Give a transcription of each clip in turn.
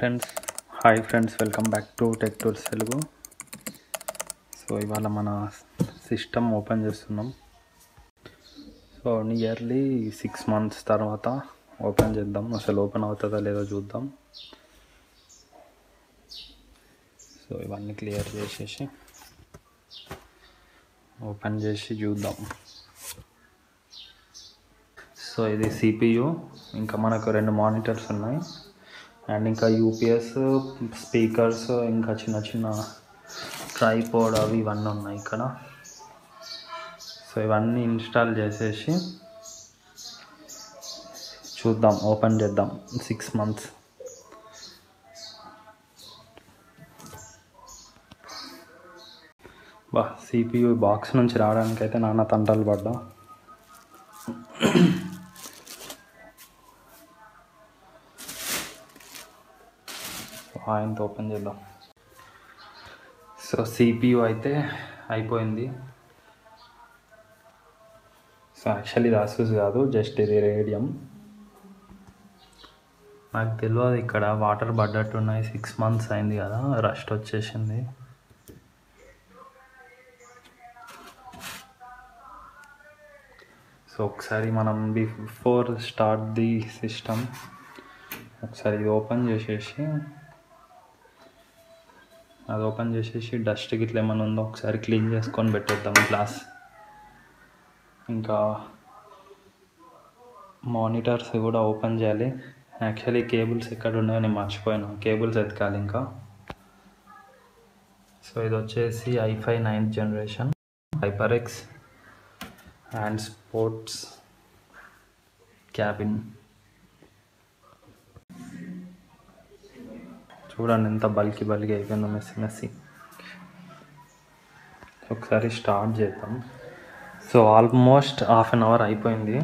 friends hi friends welcome back to tech tours Telugu so ఇవాళ మన system open చేస్తున్నాం so nearly six months తర్వాత open చేద్దాం అసలు ఓపెన్ అవుతుందా లేదో చూద్దాం సో ఇవన్నీ క్లియర్ చేసేసి ఓపెన్ చేసి చూద్దాం సో ఇది సిపియు ఇంకా మనకు రెండు మానిటర్స్ ఉన్నాయి అండ్ ఇంకా యూపీఎస్ స్పీకర్స్ ఇంకా చిన్న చిన్న ట్రైపోడ్ అవి ఇవన్నీ ఉన్నాయి ఇక్కడ సో ఇవన్నీ ఇన్స్టాల్ చేసేసి చూద్దాం ఓపెన్ చేద్దాం సిక్స్ మంత్స్ బా సిపియు బాక్స్ నుంచి రావడానికి అయితే నాన్న తంటాలు పడ్డా ఆయనతో ఓపెన్ చేద్దాం సో సిపియు అయితే అయిపోయింది సో యాక్చువల్లీ ఇది అసూస్ కాదు జస్ట్ ఇది రేడియం నాకు తెలియదు ఇక్కడ వాటర్ పడ్డట్టు ఉన్నాయి సిక్స్ మంత్స్ అయింది కదా రస్ట్ వచ్చేసింది సో ఒకసారి మనం బిఫోర్ స్టార్ట్ ది సిస్టమ్ ఒకసారి ఇది ఓపెన్ చేసేసి అది ఓపెన్ చేసేసి డస్ట్ గిట్ల ఏమైనా ఉందో ఒకసారి క్లీన్ చేసుకొని పెట్టేద్దాం గ్లాస్ ఇంకా మానిటర్స్ కూడా ఓపెన్ చేయాలి యాక్చువల్లీ కేబుల్స్ ఎక్కడ ఉన్నాయో నేను మర్చిపోయాను కేబుల్స్ ఎతకాలి ఇంకా సో ఇది వచ్చేసి i five ninth generation hyper X and sports cabin చూడండి ఎంత బల్కి బల్కి అయిపోయిందో మెస్సి మెస్సి ఒకసారి స్టార్ట్ చేద్దాం so almost half an hour అయిపోయింది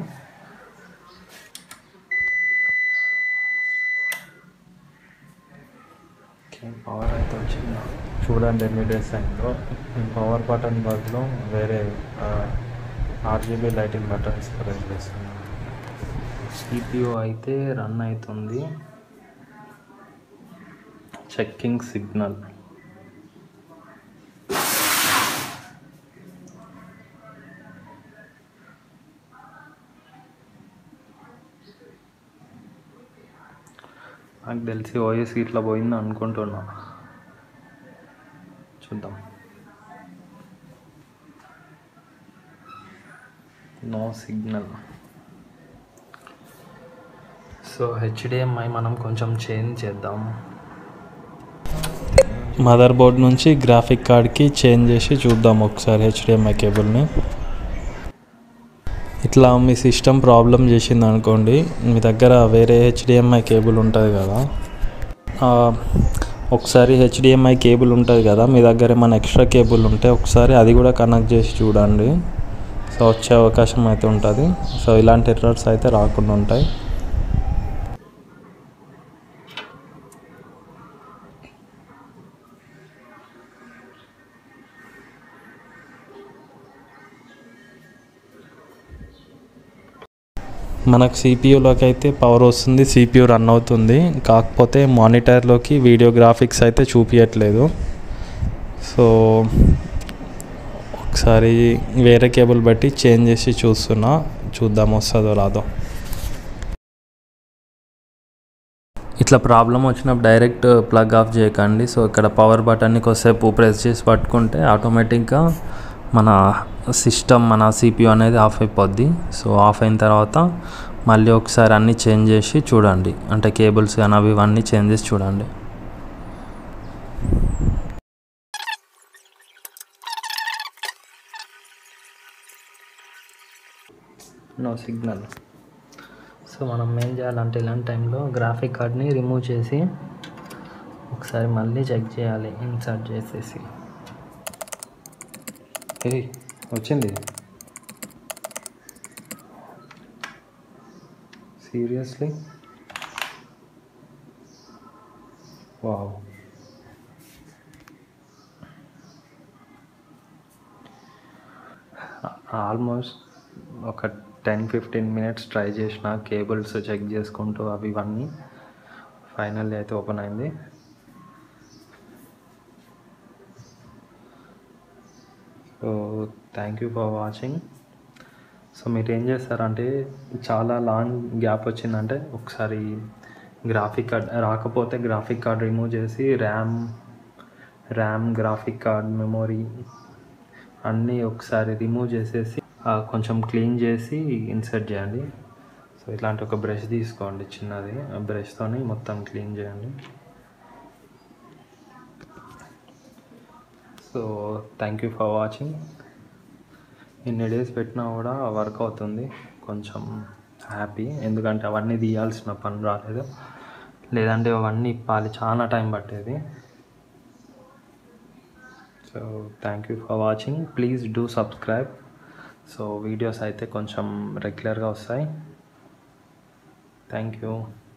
ఓకే పవర్ అయితే వచ్చింది చూడండి ఎన్ని డేస్ అయిందో ఈ పవర్ బటన్ బదులు వేరే ఆర్జీబీ లైటింగ్ బటన్స్ ప్రొవైడ్ చేస్తున్నాను సిపియు అయితే రన్ అవుతుంది చెక్కింగ్ సిగ్నల్ నాకు తెలిసి ఓఎస్ ఇట్లా పోయింది అనుకుంటున్నా చూద్దాం నో సిగ్నల్ సో హెచ్డిఎంఐ మనం కొంచెం చేంజ్ చేద్దాం మదర్ బోర్డ్ నుంచి గ్రాఫిక్ కార్డ్కి చేంజ్ చేసి చూద్దాం ఒకసారి హెచ్డిఎంఐ కేబుల్ని ఇట్లా మీ సిస్టమ్ ప్రాబ్లం చేసింది అనుకోండి మీ దగ్గర వేరే హెచ్డిఎంఐ కేబుల్ ఉంటుంది కదా ఆ, ఒకసారి హెచ్డిఎంఐ కేబుల్ ఉంటుంది కదా మీ దగ్గర ఏమైనా ఎక్స్ట్రా కేబుల్ ఉంటే ఒకసారి అది కూడా కనెక్ట్ చేసి చూడండి సో వచ్చే అవకాశం అయితే ఉంటుంది సో ఇలాంటి ఎర్రర్స్ అయితే రాకుండా ఉంటాయి మనకు సిపియూలోకి అయితే పవర్ వస్తుంది సిపియూ రన్ అవుతుంది కాకపోతే మానిటర్లోకి వీడియో గ్రాఫిక్స్ అయితే చూపించట్లేదు సో ఒకసారి వేరే కేబుల్ బట్టి చేంజ్ చేసి చూస్తున్నా చూద్దాం వస్తుందో రాదో ఇట్లా ప్రాబ్లం వచ్చినప్పుడు డైరెక్ట్ ప్లగ్ ఆఫ్ చేయకండి సో ఇక్కడ పవర్ బటన్ని కొద్దిసేపు ప్రెస్ చేసి పట్టుకుంటే ఆటోమేటిక్గా మన సిస్టమ్ మన సిపియు అనేది ఆఫ్ అయిపోద్ది సో ఆఫ్ అయిన తర్వాత మళ్ళీ ఒకసారి అన్నీ చేంజ్ చేసి చూడండి అంటే కేబుల్స్ కానీ అవి ఇవన్నీ చేంజ్ చేసి చూడండి నో సిగ్నల్ సో మనం ఏం చేయాలంటే ఇలాంటి టైంలో గ్రాఫిక్ కార్డ్ని రిమూవ్ చేసి ఒకసారి మళ్ళీ చెక్ చేయాలి ఇన్సర్ట్ చేసేసి ఏ వచ్చింది సీరియస్లీ వావ్ ఆల్మోస్ట్ ఒక టెన్ ఫిఫ్టీన్ మినిట్స్ ట్రై చేసిన కేబుల్స్ చెక్ చేసుకుంటూ అవి ఇవన్నీ ఫైనల్లీ అయితే ఓపెన్ అయింది so thank you for watching so మీరు ఏం చేస్తారంటే చాలా లాంగ్ గ్యాప్ వచ్చిందంటే ఒకసారి గ్రాఫిక్ కార్డ్ రాకపోతే గ్రాఫిక్ కార్డ్ రిమూవ్ చేసి RAM RAM graphic card memory అన్నీ ఒకసారి రిమూవ్ చేసేసి ఆ, కొంచెం క్లీన్ చేసి ఇన్సర్ట్ చేయండి సో ఇట్లాంటి ఒక బ్రష్ తీసుకోండి చిన్నది ఆ బ్రష్తోని మొత్తం క్లీన్ చేయండి so thank you for watching ఇన్ని డేస్ పెట్టినా కూడా వర్క్ అవుతుంది కొంచెం హ్యాపీ ఎందుకంటే అవన్నీ తీయాల్సిన పని రాలేదు లేదంటే అవన్నీ ఇప్పాలి చాలా టైం పట్టేది so thank you for watching please do subscribe so videos అయితే కొంచెం రెగ్యులర్గా వస్తాయి థ్యాంక్ యూ